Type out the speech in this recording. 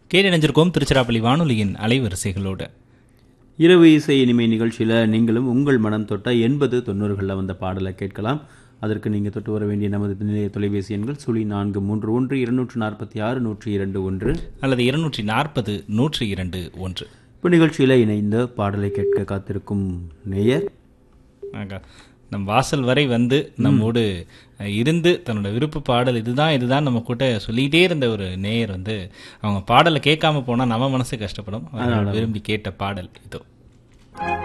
கேட்டணிஞ்சிருக்கோம் திருச்சிராப்பள்ளி வானொலியின் அலைவரிசைகளோடு இரவு இசை இனிமை நிகழ்ச்சியில் நீங்களும் உங்கள் மனம் தொட்ட எண்பது தொண்ணூறுகளில் வந்த பாடலை கேட்கலாம் அதற்கு நீங்கள் தொட்டு வர வேண்டிய நமது நிலைய தொலைபேசி எண்கள் சுழி நான்கு மூன்று ஒன்று இருநூற்று நாற்பத்தி ஆறு நூற்றி இரண்டு ஒன்று அல்லது இருநூற்றி நாற்பது நூற்றி இரண்டு ஒன்று இப்போ நிகழ்ச்சியில் இணைந்த பாடலை கேட்க காத்திருக்கும் நேயர் ஆகா. நம் வாசல் வரை வந்து நம்மோடு அஹ், இருந்து தன்னோட விருப்ப பாடல் இதுதான் இதுதான் நம்ம கூட சொல்லிகிட்டே இருந்த ஒரு நேயர் வந்து அவங்க பாடலை கேட்காம போனால் நம்ம மனசு கஷ்டப்படும் அவங்க விரும்பி கேட்ட பாடல் இதோ